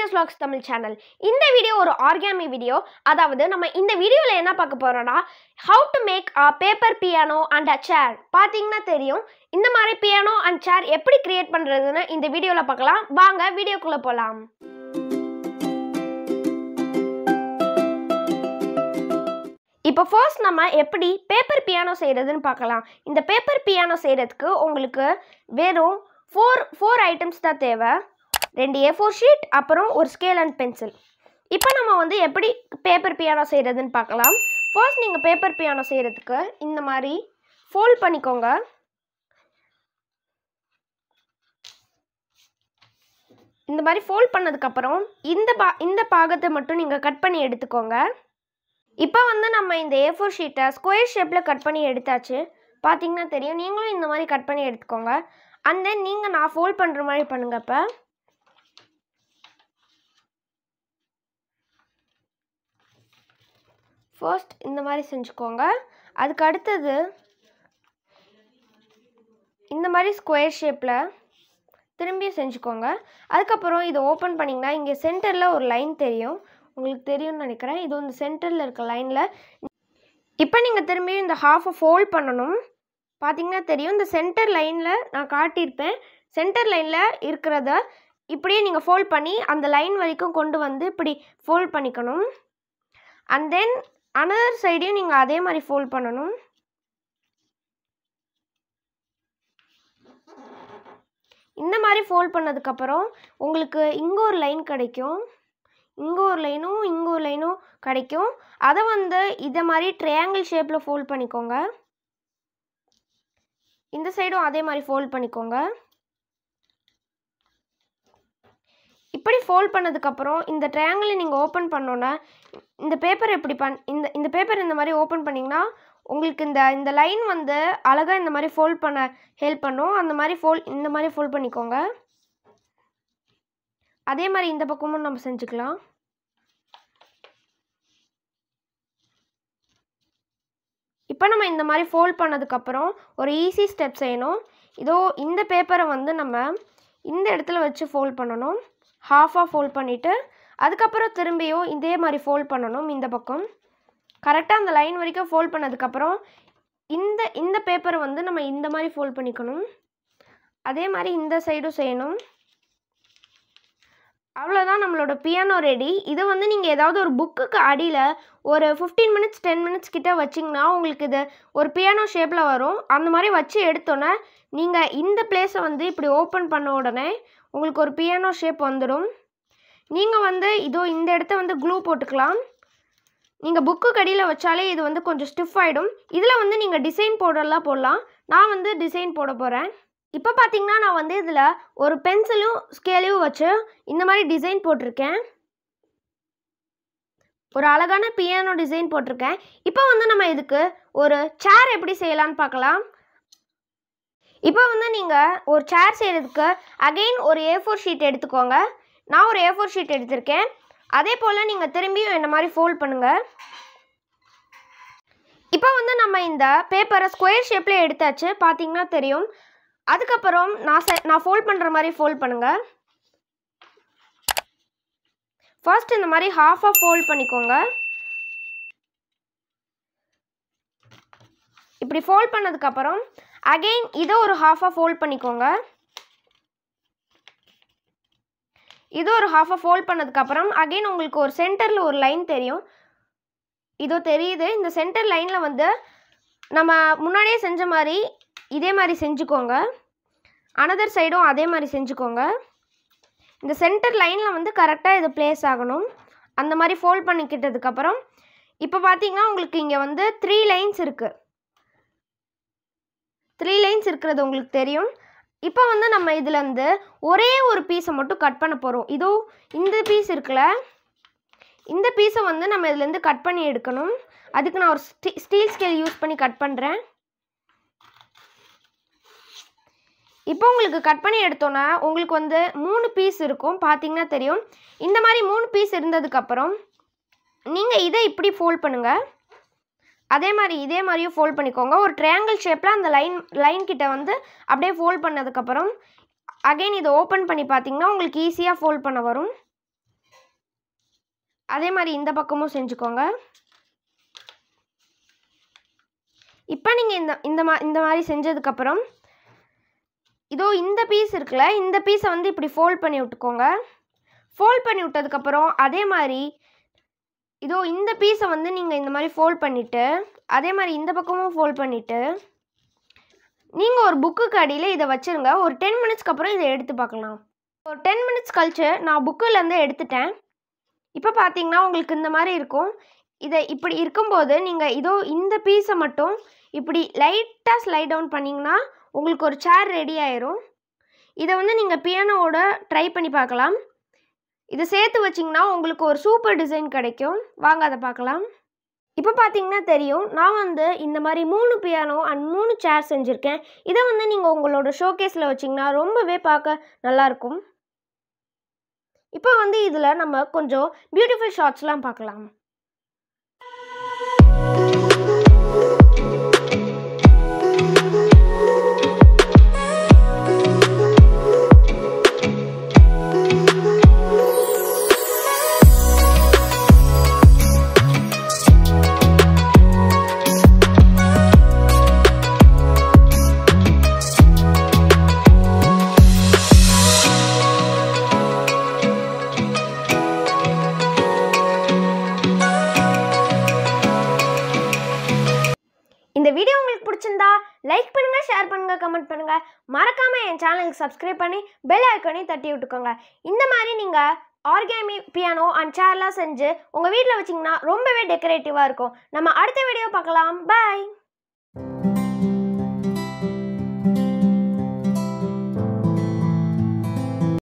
Venus vlogs Tamil channel இந்த video ஒரு origami video அதாவது நம்ம இந்த வீடியோவில் என்ன பார்க்க போகிறோம்னா how to make a paper piano and a chair பார்த்தீங்கன்னா தெரியும் இந்த மாதிரி பியானோ அண்ட் சேர் எப்படி கிரியேட் பண்ணுறதுன்னு இந்த வீடியோவில் பார்க்கலாம் வாங்க வீடியோக்குள்ளே போகலாம் இப்போ ஃபர்ஸ்ட் நம்ம எப்படி பேப்பர் பியானோ செய்கிறதுன்னு பார்க்கலாம் இந்த பேப்பர் பியானோ செய்கிறதுக்கு உங்களுக்கு வெறும் ஃபோர் ஃபோர் ஐட்டம்ஸ் தான் தேவை ரெண்டு ஏ ஃபோர் ஷீட் அப்புறம் ஒரு ஸ்கேல் அண்ட் பென்சில் இப்போ நம்ம வந்து எப்படி பேப்பர் பியானோ செய்கிறதுன்னு பார்க்கலாம் ஃபர்ஸ்ட் நீங்கள் பேப்பர் பியானோ செய்கிறதுக்கு இந்த மாதிரி ஃபோல்ட் பண்ணிக்கோங்க இந்த மாதிரி ஃபோல்ட் பண்ணதுக்கப்புறம் இந்த பா இந்த பாகத்தை மட்டும் நீங்கள் கட் பண்ணி எடுத்துக்கோங்க இப்போ வந்து நம்ம இந்த ஏ ஃபோர் ஷீட்டை ஸ்கொயர் ஷேப்பில் கட் பண்ணி எடுத்தாச்சு பார்த்தீங்கன்னா தெரியும் நீங்களும் இந்த மாதிரி கட் பண்ணி எடுத்துக்கோங்க அண்ட் தென் நீங்கள் நான் ஃபோல்ட் பண்ணுற மாதிரி பண்ணுங்க இப்போ ஃபர்ஸ்ட் இந்த மாதிரி செஞ்சுக்கோங்க அதுக்கு அடுத்தது இந்த மாதிரி ஸ்கொயர் ஷேப்பில் திரும்பி செஞ்சுக்கோங்க அதுக்கப்புறம் இதை ஓப்பன் பண்ணிங்கன்னா இங்கே சென்டரில் ஒரு லைன் தெரியும் உங்களுக்கு தெரியும்னு நினைக்கிறேன் இது வந்து சென்டரில் இருக்க லைனில் இப்போ நீங்கள் திரும்பியும் இந்த ஹாஃபை ஃபோல்ட் பண்ணணும் பார்த்தீங்கன்னா தெரியும் இந்த சென்டர் லைனில் நான் காட்டியிருப்பேன் சென்டர் லைனில் இருக்கிறத இப்படியே நீங்கள் ஃபோல்ட் பண்ணி அந்த லைன் வரைக்கும் கொண்டு வந்து இப்படி ஃபோல்ட் பண்ணிக்கணும் அண்ட் தென் அனதர் சைடையும் நீங்கள் அதே மாதிரி ஃபோல்ட் பண்ணணும் இந்த மாதிரி ஃபோல்ட் பண்ணதுக்கப்புறம் உங்களுக்கு இங்கே ஒரு லைன் கிடைக்கும் இங்கே ஒரு லைனும் இங்கே ஒரு லைனும் கிடைக்கும் அதை வந்து இதை மாதிரி ட்ரையாங்கிள் ஷேப்பில் ஃபோல்ட் பண்ணிக்கோங்க இந்த சைடும் அதே மாதிரி ஃபோல்ட் பண்ணிக்கோங்க இப்படி ஃபோல்ட் பண்ணதுக்கப்புறம் இந்த ட்ரையாங்கிளை நீங்கள் ஓப்பன் பண்ணோன்னே இந்த பேப்பர் எப்படி பண் இந்த இந்த பேப்பர் இந்த மாதிரி ஓப்பன் பண்ணிங்கன்னா உங்களுக்கு இந்த இந்த லைன் வந்து அழகாக இந்த மாதிரி ஃபோல்ட் பண்ண ஹெல்ப் பண்ணும் அந்த மாதிரி ஃபோல் இந்த மாதிரி ஃபோல்ட் பண்ணிக்கோங்க அதே மாதிரி இந்த பக்கமும் நம்ம செஞ்சுக்கலாம் இப்போ நம்ம இந்த மாதிரி ஃபோல்ட் பண்ணதுக்கப்புறம் ஒரு ஈஸி ஸ்டெப் செய்யணும் இதோ இந்த பேப்பரை வந்து நம்ம இந்த இடத்துல வச்சு ஃபோல்ட் பண்ணணும் ஹாஃபாக ஃபோல்ட் பண்ணிவிட்டு அதுக்கப்புறம் திரும்பியும் இதே மாதிரி ஃபோல்ட் பண்ணணும் இந்த பக்கம் கரெக்டாக அந்த லைன் வரைக்கும் ஃபோல்ட் பண்ணதுக்கப்புறம் இந்த இந்த பேப்பரை வந்து நம்ம இந்த மாதிரி ஃபோல்ட் பண்ணிக்கணும் அதே மாதிரி இந்த சைடும் செய்யணும் அவ்வளோதான் நம்மளோட பியானோ ரெடி இதை வந்து நீங்கள் ஏதாவது ஒரு புக்குக்கு அடியில் ஒரு ஃபிஃப்டீன் மினிட்ஸ் டென் மினிட்ஸ் கிட்ட வச்சிங்கன்னா உங்களுக்கு இது ஒரு பியானோ ஷேப்பில் வரும் அந்த மாதிரி வச்சு எடுத்தோன்னே நீங்கள் இந்த பிளேஸை வந்து இப்படி ஓப்பன் பண்ண உடனே உங்களுக்கு ஒரு பியானோ ஷேப் வந்துடும் நீங்கள் வந்து இதோ இந்த இடத்த வந்து க்ளூ போட்டுக்கலாம் நீங்கள் புக்கு கடியில் வச்சாலே இது வந்து கொஞ்சம் ஸ்டிஃப் ஆகிடும் இதில் வந்து நீங்கள் டிசைன் போடலாம் போடலாம் நான் வந்து டிசைன் போட போகிறேன் இப்போ பார்த்தீங்கன்னா நான் வந்து இதில் ஒரு பென்சிலும் ஸ்கேலையும் வச்சு இந்த மாதிரி டிசைன் போட்டிருக்கேன் ஒரு அழகான பியானோ டிசைன் போட்டிருக்கேன் இப்போ வந்து நம்ம இதுக்கு ஒரு சேர் எப்படி செய்யலான்னு பார்க்கலாம் இப்போ வந்து நீங்கள் ஒரு சேர் செய்கிறதுக்கு அகெயின் ஒரு ஏ ஃபோர் ஷீட் எடுத்துக்கோங்க நான் ஒரு ஏ ஃபோர் ஷீட் எடுத்திருக்கேன் அதே போல் நீங்கள் திரும்பியும் என்ன மாதிரி ஃபோல்ட் பண்ணுங்கள் இப்போ வந்து நம்ம இந்த பேப்பரை ஸ்கொயர் ஷேப்பில் எடுத்தாச்சு பார்த்தீங்கன்னா தெரியும் அதுக்கப்புறம் நான் செ நான் ஃபோல்ட் பண்ணுற மாதிரி ஃபோல்ட் பண்ணுங்கள் ஃபர்ஸ்ட் இந்த மாதிரி ஹாஃபாக ஃபோல்ட் பண்ணிக்கோங்க இப்படி ஃபோல்ட் பண்ணதுக்கப்புறம் அகெயின் இதை ஒரு ஹாஃபாக ஃபோல்ட் பண்ணிக்கோங்க இது ஒரு ஹாஃபாக ஃபோல்ட் பண்ணதுக்கப்புறம் அகெயின் உங்களுக்கு ஒரு சென்டரில் ஒரு லைன் தெரியும் இதோ தெரியுது இந்த சென்டர் லைனில் வந்து நம்ம முன்னாடியே செஞ்ச மாதிரி இதே மாதிரி செஞ்சுக்கோங்க அனதர் சைடும் அதே மாதிரி செஞ்சுக்கோங்க இந்த சென்டர் லைனில் வந்து கரெக்டாக இது பிளேஸ் ஆகணும் அந்த மாதிரி ஃபோல்ட் பண்ணிக்கிட்டதுக்கப்புறம் இப்போ பார்த்தீங்கன்னா உங்களுக்கு இங்கே வந்து த்ரீ லைன்ஸ் இருக்குது த்ரீ லைன்ஸ் இருக்கிறது உங்களுக்கு தெரியும் இப்போ வந்து நம்ம இதுலேருந்து ஒரே ஒரு பீஸை மட்டும் கட் பண்ண போகிறோம் இதோ இந்த பீஸ் இருக்குல்ல இந்த பீஸை வந்து நம்ம இதுலேருந்து கட் பண்ணி எடுக்கணும் அதுக்கு நான் ஒரு ஸ்டீ ஸ்டீல் ஸ்கேல் யூஸ் பண்ணி கட் பண்ணுறேன் இப்போ உங்களுக்கு கட் பண்ணி எடுத்தோன்னா உங்களுக்கு வந்து மூணு பீஸ் இருக்கும் பார்த்தீங்கன்னா தெரியும் இந்த மாதிரி மூணு பீஸ் இருந்ததுக்கப்புறம் நீங்கள் இதை இப்படி ஃபோல்ட் பண்ணுங்கள் அதே மாதிரி இதே மாதிரியும் ஃபோல்ட் பண்ணிக்கோங்க ஒரு ட்ரையாங்கிள் ஷேப்பில் அந்த லைன் லைன் கிட்ட வந்து அப்படியே ஃபோல்ட் பண்ணதுக்கப்புறம் அகைன் இதை ஓப்பன் பண்ணி பார்த்தீங்கன்னா உங்களுக்கு ஈஸியாக ஃபோல்ட் பண்ண வரும் அதே மாதிரி இந்த பக்கமும் செஞ்சுக்கோங்க இப்போ நீங்கள் இந்த இந்த மா இந்த மாதிரி செஞ்சதுக்கப்புறம் இதோ இந்த பீஸ் இருக்குல்ல இந்த பீஸை வந்து இப்படி ஃபோல்ட் பண்ணி விட்டுக்கோங்க ஃபோல்ட் பண்ணி விட்டதுக்கப்புறம் அதே மாதிரி இதோ இந்த பீஸை வந்து நீங்கள் இந்த மாதிரி ஃபோல்ட் பண்ணிவிட்டு அதே மாதிரி இந்த பக்கமும் ஃபோல்ட் பண்ணிவிட்டு நீங்கள் ஒரு புக்குக்கு அடியில் இதை வச்சுருங்க ஒரு டென் மினிட்ஸ்க்கு அப்புறம் இதை எடுத்து பார்க்கலாம் ஒரு டென் மினிட்ஸ் கழிச்சு நான் புக்கிலேருந்து எடுத்துட்டேன் இப்போ பார்த்தீங்கன்னா உங்களுக்கு இந்த மாதிரி இருக்கும் இதை இப்படி இருக்கும்போது நீங்கள் இதோ இந்த பீஸை மட்டும் இப்படி லைட்டாக ஸ்லைட் டவுன் பண்ணிங்கன்னா உங்களுக்கு ஒரு சேர் ரெடி ஆயிரும் இதை வந்து நீங்கள் பியானோவோட ட்ரை பண்ணி பார்க்கலாம் இதை சேர்த்து வச்சிங்கன்னா உங்களுக்கு ஒரு சூப்பர் டிசைன் கிடைக்கும் வாங்க அதை பார்க்கலாம் இப்போ பார்த்தீங்கன்னா தெரியும் நான் வந்து இந்த மாதிரி மூணு பியானோ அண்ட் மூணு சேர் செஞ்சுருக்கேன் இதை வந்து நீங்கள் உங்களோட ஷோகேஸில் வச்சிங்கன்னா ரொம்பவே பார்க்க நல்லாயிருக்கும் இப்போ வந்து இதில் நம்ம கொஞ்சம் பியூட்டிஃபுல் ஷார்ட்ஸ்லாம் பார்க்கலாம் இந்த வீடியோ உங்களுக்கு பிடிச்சிருந்தா லைக் பண்ணுங்க ஷேர் பண்ணுங்க கமெண்ட் பண்ணுங்க மறக்காம என் சேனலுக்கு சப்ஸ்கிரைப் பண்ணி பெல் ஐக்கனையும் தட்டி விட்டுக்கோங்க இந்த மாதிரி நீங்க ஆர்காமி பியானோ அண்ட் சேர்லாம் செஞ்சு உங்கள் வீட்டில் வச்சிங்கன்னா ரொம்பவே டெக்கரேட்டிவாக இருக்கும் நம்ம அடுத்த வீடியோ பார்க்கலாம் பாய்